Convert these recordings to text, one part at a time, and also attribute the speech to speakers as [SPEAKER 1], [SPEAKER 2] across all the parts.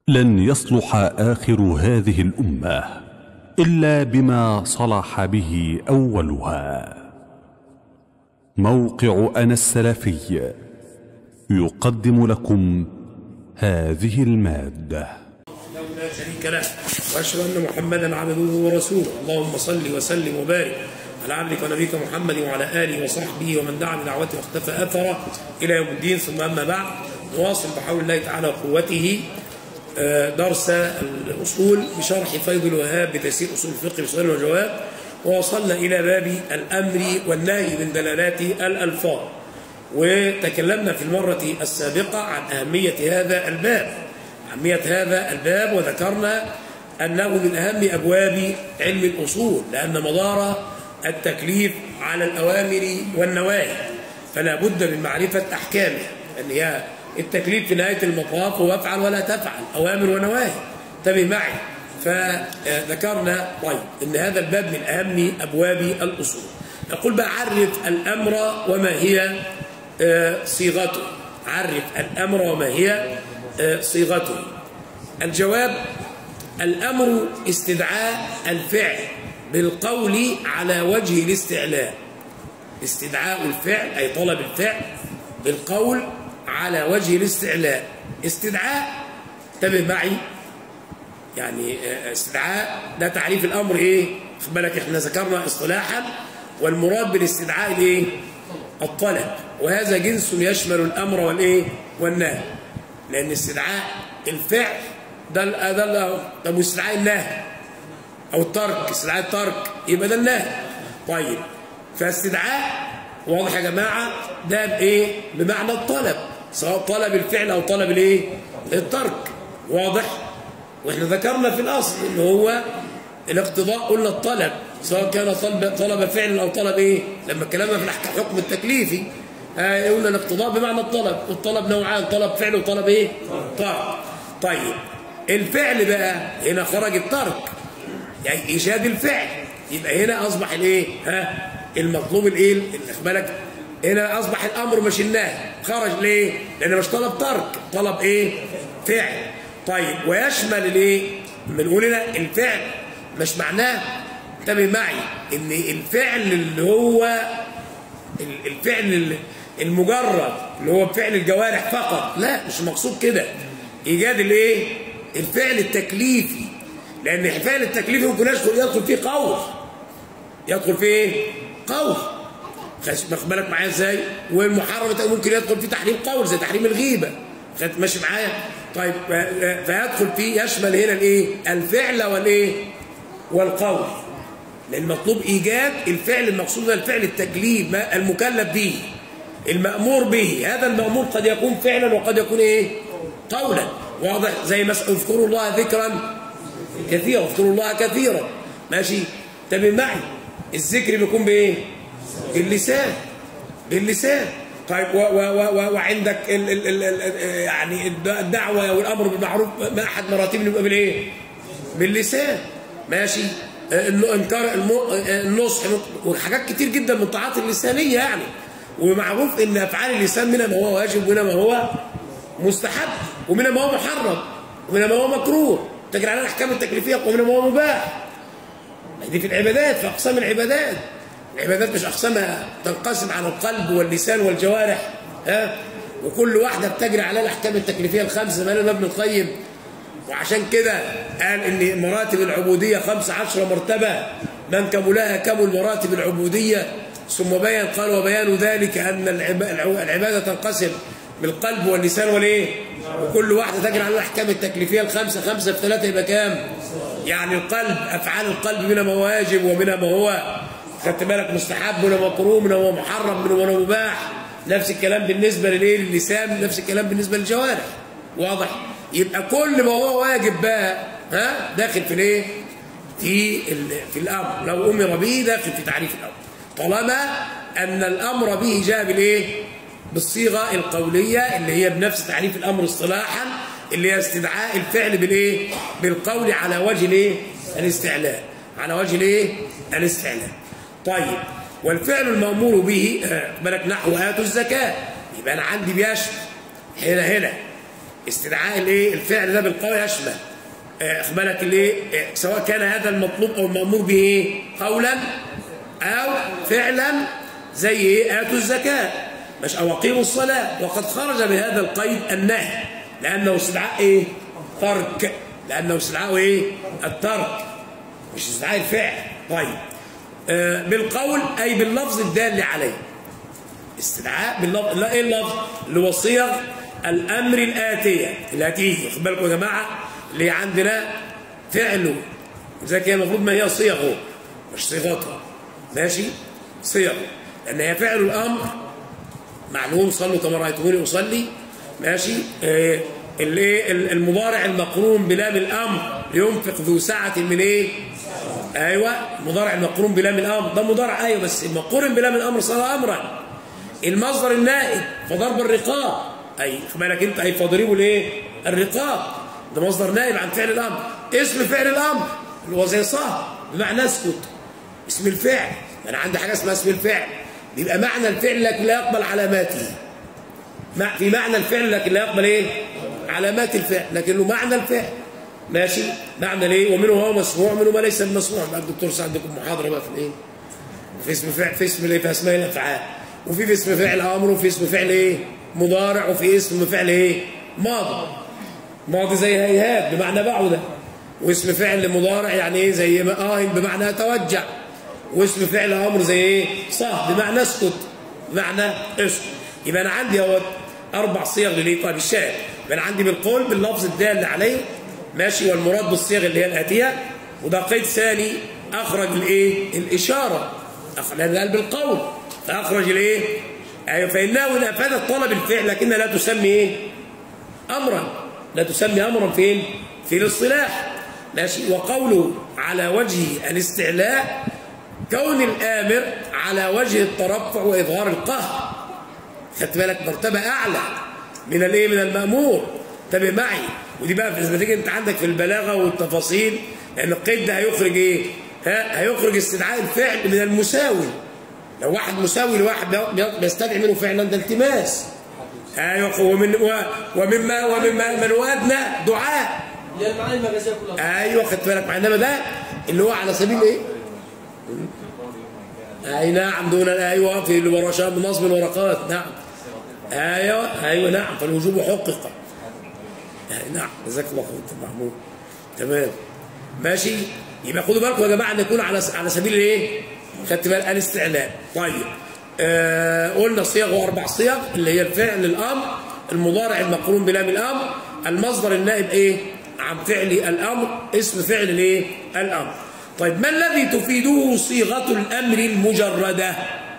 [SPEAKER 1] لن يصلح اخر هذه الامه الا بما صلح به اولها موقع انا السلفي يقدم لكم هذه الماده
[SPEAKER 2] له لا شريك له واشهد ان محمدا عبده ورسوله اللهم صل وسلم وبارك على عبدك ونبيك محمد وعلى اله وصحبه ومن دعا بدعوته واختفى اثره الى يوم الدين ثم اما بعد نواصل بحول الله تعالى وقوته آه، درس الاصول بشرح فيض الوهاب بتيسير اصول الفقه بسؤال وجواب ووصلنا الى باب الامر والنهي من دلالات الالفاظ وتكلمنا في المره السابقه عن اهميه هذا الباب أهمية هذا الباب وذكرنا أنه من أهم أبواب علم الأصول لأن مدار التكليف على الأوامر والنواهي فلا بد من معرفة أحكامه أن هي التكليف في نهاية المطاف هو افعل ولا تفعل أوامر ونواهي انتبه معي فذكرنا طيب أن هذا الباب من أهم أبواب الأصول نقول بقى عرف الأمر وما هي آه، صيغته عرف الأمر وما هي صيغته الجواب الأمر استدعاء الفعل بالقول على وجه الاستعلاء استدعاء الفعل أي طلب الفعل بالقول على وجه الاستعلاء استدعاء انتبه معي يعني استدعاء ده تعريف الأمر إيه خد بالك احنا ذكرنا اصطلاحا والمراد بالاستدعاء الايه الطلب وهذا جنس يشمل الأمر والإيه والنهي لأن استدعاء الفعل ده ال ده ال طب واستدعاء النهي أو الترك استدعاء الترك يبقى ده النهي طيب فاستدعاء واضح يا جماعة ده بإيه؟ بمعنى الطلب سواء طلب الفعل أو طلب الإيه؟ الترك واضح؟ وإحنا ذكرنا في الأصل إن هو الاقتضاء قلنا الطلب سواء كان طلب طلب فعل أو طلب إيه؟ لما اتكلمنا في الحكم التكليفي آه قلنا الاقتضاء بمعنى الطلب والطلب نوعان طلب فعل وطلب ايه ترك طيب الفعل بقى هنا خرج الترك يعني ايجاد الفعل يبقى هنا اصبح الايه ها المطلوب الايه اللي بالك هنا اصبح الامر مش النهي خرج ليه لان مش طلب ترك طلب ايه فعل طيب ويشمل الايه بنقول هنا الفعل مش معناه انتبه معي ان الفعل اللي هو الفعل المجرد اللي هو فعل الجوارح فقط لا مش مقصود كده ايجاد الايه الفعل التكليفي لان الفعل التكليفي ممكن يدخل يدخل فيه قول يدخل فيه ايه قول واخد بالك معايا ازاي والمحرم ممكن يدخل فيه تحريم قول زي تحريم الغيبه خدت ماشي معايا طيب فيدخل فيه يشمل هنا الايه الفعل والايه والقول لان مطلوب ايجاد الفعل المقصود الفعل التكليف المكلف به المأمور به هذا المأمور قد يكون فعلا وقد يكون ايه قولا واضح زي ما اذكروا الله ذكرا كثيرا اذكروا الله كثيرا ماشي انتبه معي الذكر بيكون بايه باللسان باللسان طيب و و و وعندك ال ال ال ال يعني الدعوه والامر بالمعروف ما احد مراتب يبقى بالايه باللسان ماشي انكار النصح وحاجات كتير جدا من الطاعات اللسانيه يعني ومعروف ان افعال اللسان منها ما هو واجب ومنها ما هو مستحب ومنها ما هو محرم ومنها ما هو مكروه تجري على الاحكام التكليفيه ومنها ما هو مباح دي في العبادات في اقسام العبادات العبادات مش اقسامها تنقسم على القلب واللسان والجوارح ها وكل واحده بتجري على الاحكام التكليفيه الخمسه ما ابن القيم وعشان كده قال ان مراتب العبوديه خمس عشر مرتبه من كملها كمل مراتب العبوديه ثم بين قال وبيان ذلك أن العبادة تنقسم بالقلب واللسان والايه وكل واحدة تجري على الأحكام التكليفية الخمسة خمسة في ثلاثة يبقى كام يعني القلب أفعال القلب منها ما واجب ومنها ما هو خدت بالك مستحب منها مكروه منها ما محرم منها ما مباح نفس الكلام بالنسبة للايه للسان نفس الكلام بالنسبة للجوارح واضح يبقى كل ما هو واجب بقى ها داخل في الايه في في الامر لو امر به داخل في تعريف الامر طالما أن الأمر به جاء بالإيه؟ بالصيغة القولية اللي هي بنفس تعريف الأمر اصطلاحا اللي هي استدعاء الفعل بالإيه؟ بالقول على وجه الإيه؟ الاستعلاء على وجه الإيه؟ الاستعلاء طيب والفعل المأمور به بالك نحو آتوا الزكاة يبقى أنا عندي بيشمل هنا هنا استدعاء الايه الفعل ده بالقول يشمل آه، اخبالك الايه آه، سواء كان هذا المطلوب او المامور به ايه قولا او فعلا زي ايه اتوا الزكاه مش او اقيموا الصلاه وقد خرج بهذا القيد النهي لانه استدعاء ايه ترك لانه استدعاء ايه الترك مش استدعاء الفعل طيب آه بالقول اي باللفظ الدال عليه استدعاء باللفظ لا ايه اللفظ اللي هو صيغ الامر الاتيه اللي هتيجي خد بالكم يا جماعه اللي عندنا فعله زي كده المفروض ما هي صيغه مش صيغتها ماشي صيغه لان هي فعل الامر معلوم صلوا كما رايتموني اصلي ماشي آه الايه المضارع المقرون بلام الامر ينفق ذو سعه من ايه ايوه المضارع المقرون بلام الامر ده مضارع ايوه بس المقرون بلام الامر صار امرا المصدر النائب فضرب الرقاب اي خد بالك انت اي فاضربوا الايه الرقاب ده مصدر نائب عن فعل الامر اسم فعل الامر اللي هو زي صاه بمعنى اسكت اسم الفعل انا عندي حاجه اسمها اسم الفعل بيبقى معنى الفعل لكن لا يقبل علاماته مع- في معنى الفعل لكن لا يقبل ايه علامات الفعل لكنه معنى الفعل ماشي معنى ليه ومنه هو مسموع ومنه ما ليس بمسموع بقى الدكتور سعد عندكم محاضره بقى في الايه في اسم فعل في اسم الايه في اسماء الافعال وفي في اسم فعل امر وفي اسم فعل ايه مضارع وفي اسم فعل ايه ماضي ماضي زي هيهات بمعنى بعده واسم فعل مضارع يعني ايه زي ما اه بمعنى اتوجع واسم فعل امر زي ايه صح بمعنى اسكت بمعنى اسكت يبقى انا عندي اهوت اربع صيغ للايه طيب الشاهد يبقى انا عندي بالقول باللفظ الدال عليه ماشي والمراد بالصيغ اللي هي الاتيه وده قيد ثاني اخرج الايه الاشاره أخ- لان قال بالقول فاخرج الايه ايوه فانه ان افادت طلب الفعل لكنها لا تسمي ايه امرا لا تسمي امرا فين في الاصطلاح ماشي وقوله على وجه الاستعلاء كون الامر على وجه الترفع واظهار القهر خدت بالك مرتبه اعلى من الايه من المامور انتبه معي ودي بقى في تيجي انت عندك في البلاغه والتفاصيل لان القيد ده هيخرج ايه ها هيخرج استدعاء الفعل من المساوي لو واحد مساوي لواحد بي- بيستدعي منه فعلا ده التماس ايوه ومن و- ومما ومما من وادنا دعاء
[SPEAKER 3] اللي هي المعاني المجازيه كلها
[SPEAKER 2] ايوه خدت بالك مع انما ده اللي هو على سبيل ايه؟ اي نعم دون ايوه في اللي ورا شاب نصب الورقات نعم ايوه ايوه نعم فالوجوب حقق أي نعم جزاك الله خير أنت محمود تمام ماشي يبقى خدوا بالكم يا جماعه ان يكون على على سبيل الايه؟ خدت بالك الاستعلاء طيب آه قلنا صيغ واربع صيغ اللي هي الفعل الامر المضارع المقرون بلام الامر المصدر النائب ايه؟ عن فعل الامر اسم فعل الايه؟ الامر طيب ما الذي تفيده صيغه الامر المجرده؟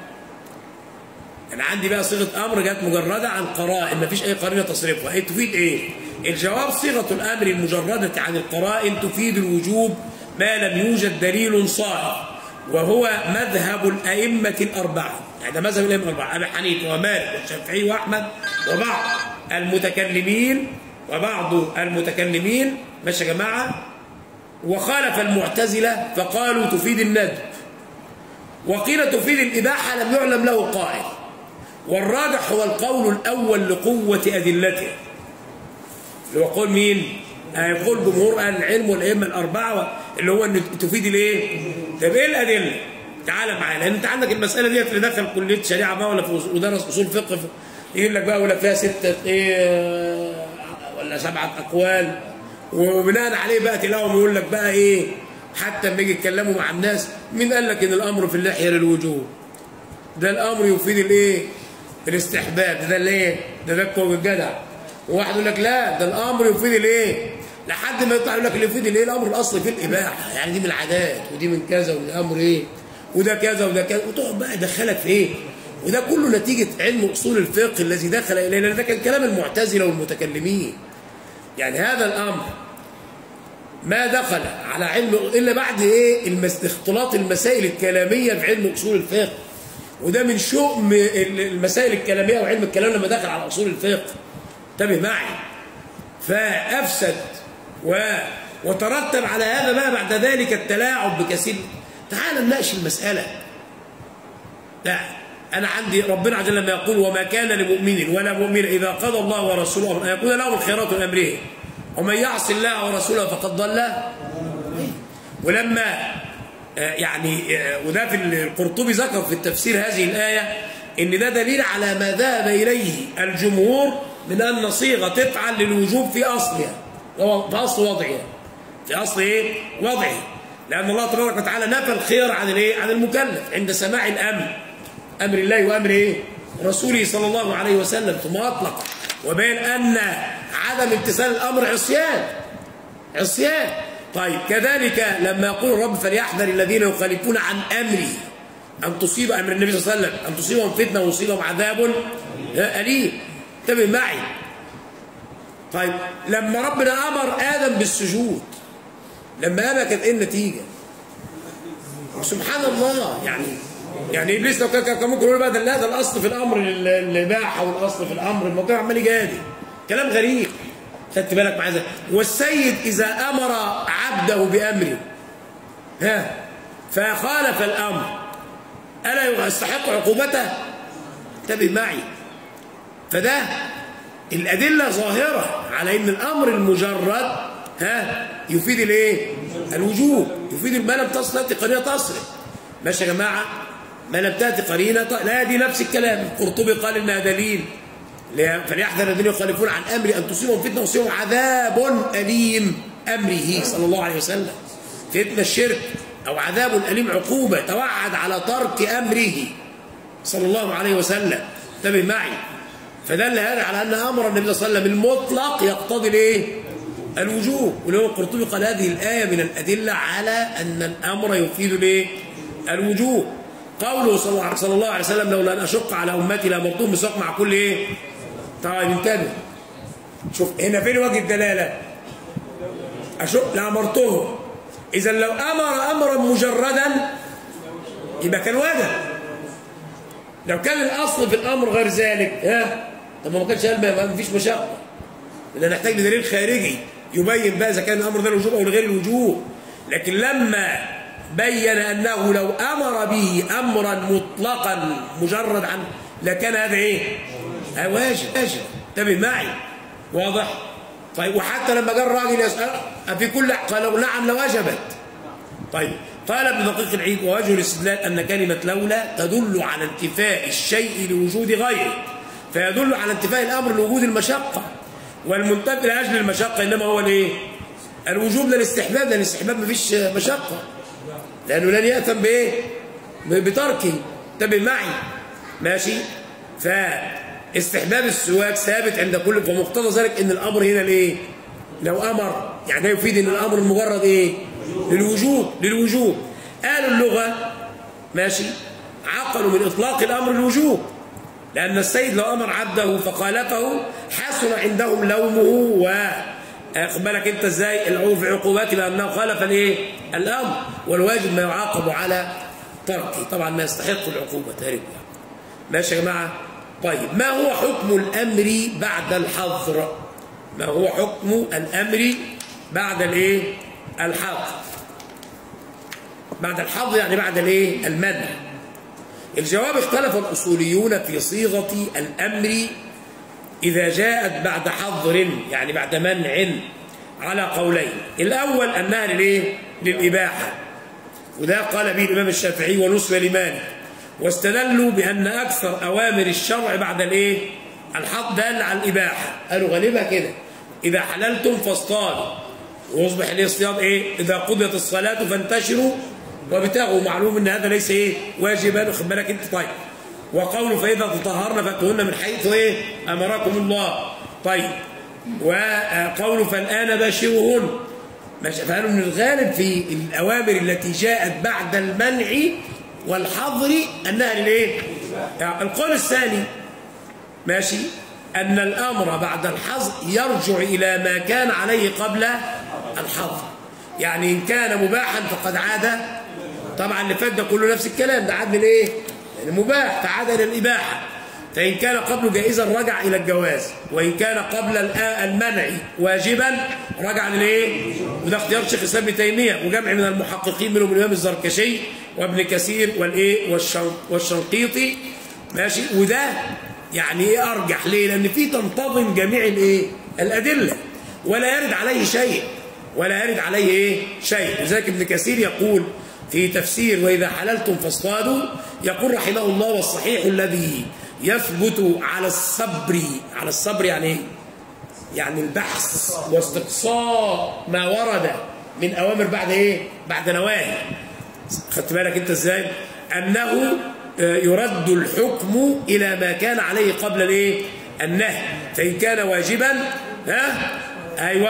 [SPEAKER 2] انا عندي بقى صيغه امر جت مجرده عن قرائن مفيش اي قرينه تصرفها هي تفيد ايه الجواب صيغه الامر المجرده عن القرائن تفيد الوجوب ما لم يوجد دليل صائغ وهو مذهب الائمه الاربعه يعني ده مذهب الائمه الاربعه ابي حنيفه ومالك والشافعي واحمد وبعض المتكلمين وبعض المتكلمين ماشي يا جماعه وخالف المعتزله فقالوا تفيد الندب وقيل تفيد الإباحة لم يعلم له قائل والراجح هو القول الأول لقوة أدلته اللي هو قول مين؟ آه، يقول جمهور أهل العلم والأئمة الأربعة اللي هو أن تفيد الإيه؟ طب إيه الأدلة؟ تعال معانا لأن أنت عندك المسألة ديت اللي دخل كلية شريعة بقى ولا في أصول- ودرس أصول فقه في- يقول لك بقى ولا فيها ستة إيه آه، ولا سبعة أقوال وبناء عليه بقى تلاقيهم يقول لك بقى إيه؟ حتى لما يجي يتكلموا مع الناس مين قال لك ان الامر في اللحيه للوجوب ده الامر يفيد الايه الاستحباب ده الايه ده ده الكوع الجدع وواحد يقول لك لا ده الامر يفيد الايه لحد ما يطلع يقول لك اللي يفيد الايه الامر الاصلي في الاباحه يعني دي من العادات ودي من كذا وده امر ايه وده كذا وده كذا وتقعد بقى يدخلك في ايه وده كله نتيجه علم اصول الفقه الذي دخل الينا ده كان كلام المعتزله والمتكلمين يعني هذا الامر ما دخل على علم الا بعد ايه المس... اختلاط المسائل الكلاميه في علم اصول الفقه وده من شؤم ال- المسائل الكلاميه وعلم الكلام لما دخل على اصول الفقه انتبه معي فافسد و... وترتب على هذا بقى بعد ذلك التلاعب بكثير تعال نناقش المساله لا انا عندي ربنا عز وجل لما يقول وما كان لمؤمن ولا مؤمن اذا قضى الله ورسوله امرا ان يكون لهم الخيرات من امرهم ومن يعص الله ورسوله فقد ضل ولما آه، يعني آه، وده في القرطبي ذكر في التفسير هذه الايه ان ده دليل على ما ذهب اليه الجمهور من ان صيغه تفعل للوجوب في اصلها في اصل وضعها في اصل ايه وضعه لان الله تبارك وتعالى نفى الخير عن الايه عن المكلف عند سماع الامر امر الله وامر ايه رسوله صلى الله عليه وسلم ثم اطلق وبين ان عدم امتثال الامر عصيان عصيان طيب كذلك لما يقول الرب فليحذر الذين يخالفون عن امره ان تصيب امر النبي صلى الله عليه وسلم ان تصيبهم فتنه ويصيبهم عذاب اليم انتبه معي طيب لما ربنا امر ادم بالسجود لما ابى كانت ايه النتيجه سبحان الله يعني يعني ابليس لو كان كان ممكن يقول بقى ده لا ده الاصل في الامر الاباحه والاصل في الامر الموضوع عمال يجادل كلام غريب خدت بالك معايا ازاي والسيد اذا امر عبده بامر ها فخالف الامر الا يستحق عقوبته انتبه معي فده الادله ظاهره على ان الامر المجرد ها يفيد الايه الوجوب يفيد ما لم تصل قرينه تصرف ماشي يا جماعه ما لم تاتي قرينه ط... لا دي نفس الكلام القرطبي قال انها دليل فليحذر الذين يخالفون عن امري ان تصيبهم فتنه ويصيبهم عذاب اليم امره صلى الله عليه وسلم فتنه الشرك او عذاب اليم عقوبه توعد على ترك امره صلى الله عليه وسلم انتبه معي فدل هذا على ان امر النبي صلى الله عليه وسلم المطلق يقتضي الايه؟ الوجوب ولو القرطبي قال هذه الايه من الادله على ان الامر يفيد الايه؟ الوجوب قوله صلى الله عليه وسلم لولا ان اشق على امتي لامرتهم بسواق مع كل ايه؟ طيب انتبه شوف هنا فين وجه الدلاله؟ اشق لامرتهم اذا لو امر امرا مجردا يبقى كان واجب لو كان الاصل في الامر غير ذلك ها طب ما كانش قال ما فيش مشقه اذا نحتاج لدليل خارجي يبين بقى اذا كان الامر ده الوجوب او لغير الوجوب لكن لما بين انه لو امر به امرا مطلقا مجرد عن لكان هذا ايه؟ واجب واجب انتبه معي واضح؟ طيب وحتى لما جاء الراجل يسال افي كل قالوا نعم لوجبت طيب قال ابن دقيق العيد ووجه الاستدلال ان كلمه لولا تدل على انتفاء الشيء لوجود غيره فيدل على انتفاء الامر لوجود المشقه والمنتفي لاجل المشقه انما هو الايه؟ الوجوب للاستحباب لان الاستحباب مفيش مشقه لانه لن ياثم بايه؟ بتركه انتبه معي ماشي؟ فاستحباب السواك ثابت عند كل فمقتضى ذلك ان الامر هنا الايه؟ لو امر يعني ده يفيد ان الامر المجرد ايه؟ للوجوب للوجوب قالوا اللغه ماشي عقلوا من اطلاق الامر الوجوب لان السيد لو امر عبده فخالفه حسن عندهم لومه و بالك انت ازاي العوف عقوبات لانه خالف الايه الامر والواجب ما يعاقب على تركه طبعا ما يستحق العقوبه تقريبا ماشي يا جماعه طيب ما هو حكم الامر بعد الحظر ما هو حكم الامر بعد الايه الحظر بعد الحظر يعني بعد الايه المنع الجواب اختلف الاصوليون في صيغه الامر إذا جاءت بعد حظر يعني بعد منع على قولين الأول أنها للإيه؟ للإباحة وده قال به الإمام الشافعي ونسب لمالك واستدلوا بأن أكثر أوامر الشرع بعد الإيه؟ الحظ دال على الإباحة قالوا غالبها كده إذا حللتم فاصطادوا ويصبح الاصطياد إيه؟ إذا قضيت الصلاة فانتشروا وابتغوا معلوم أن هذا ليس إيه؟ واجبا واخد بالك أنت طيب وقوله فإذا تطهرن فأتوهن من حيث إيه أمركم الله طيب وقوله فالآن باشروهن فقالوا من الغالب في الأوامر التي جاءت بعد المنع والحظر أنها للإيه يعني القول الثاني ماشي أن الأمر بعد الحظر يرجع إلى ما كان عليه قبل الحظر يعني إن كان مباحا فقد عاد طبعا اللي فات ده كله نفس الكلام ده عاد من إيه يعني مباح تعاد الى الاباحه فان كان قبل جائزا رجع الى الجواز وان كان قبل المنع واجبا رجع للايه وده اختيار شيخ الاسلام ابن تيميه وجمع من المحققين منهم الامام الزركشي وابن كثير والايه والشنقيطي ماشي وده يعني ايه ارجح ليه لان في تنتظم جميع الايه الادله ولا يرد عليه شيء ولا يرد عليه ايه شيء لذلك ابن كثير يقول في تفسير واذا حللتم فاصطادوا يقول رحمه الله والصحيح الذي يثبت على الصبر على الصبر يعني ايه يعني البحث واستقصاء ما ورد من اوامر بعد ايه بعد نواهي خدت بالك انت ازاي انه يرد الحكم الى ما كان عليه قبل الايه النهي فان كان واجبا ها ايوه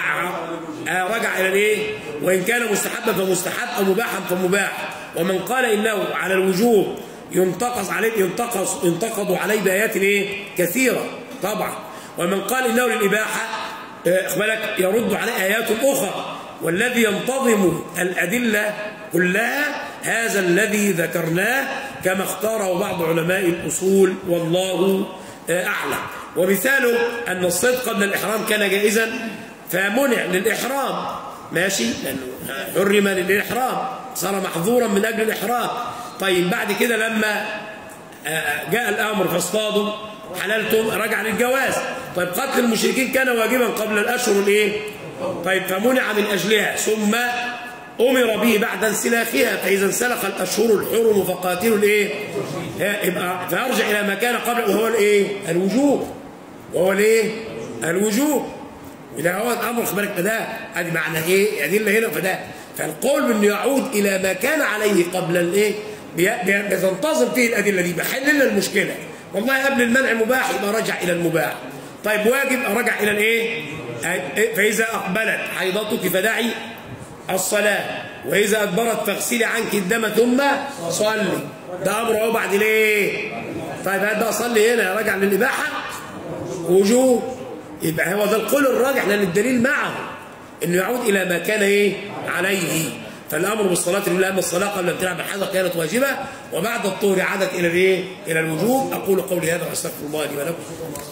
[SPEAKER 2] رجع الى الايه وان كان مستحبا فمستحب او مباحا فمباح ومن قال انه على الوجوب ينتقص عليه ينتقص ينتقض عليه بايات ايه كثيره طبعا ومن قال انه للاباحه بالك يرد عليه ايات اخرى والذي ينتظم الادله كلها هذا الذي ذكرناه كما اختاره بعض علماء الاصول والله اعلم ومثاله ان الصيد قبل الاحرام كان جائزا فمنع للاحرام ماشي لانه حرم للاحرام صار محظورا من اجل الاحرام طيب بعد كده لما جاء الامر فاصطادوا حللتم رجع للجواز طيب قتل المشركين كان واجبا قبل الاشهر الايه طيب فمنع من اجلها ثم امر به بعد انسلاخها فاذا انسلخ الاشهر الحرم فقاتلوا الايه يبقى فيرجع الى ما كان قبل وهو الايه الوجوب وهو الايه الوجوب إذا هو الامر خبرك ده ادي معنى ايه ادله هنا فده فالقول بانه يعود الى ما كان عليه قبل الايه بتنتظم فيه الادله دي بحل لنا المشكله والله قبل المنع مباح يبقى رجع الى المباح طيب واجب رجع الى الايه فاذا اقبلت حيضتك فدعي الصلاه واذا ادبرت فاغسلي عنك الدم ثم صلي ده امر اهو بعد ليه طيب هذا اصلي هنا راجع للاباحه وجوب يبقى هو ده القول الراجح لان الدليل معه انه يعود الى ما كان ايه عليه فالامر بالصلاه لله ان الصلاه قبل امتناع بالحذر كانت واجبه وبعد الطهر عادت الى الايه الى الوجوب اقول قولي هذا واستغفر الله لي ولكم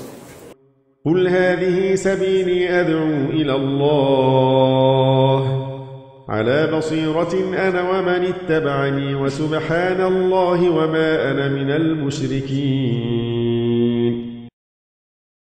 [SPEAKER 4] قل هذه سبيلي ادعو الى الله على بصيره انا ومن اتبعني وسبحان الله وما انا من المشركين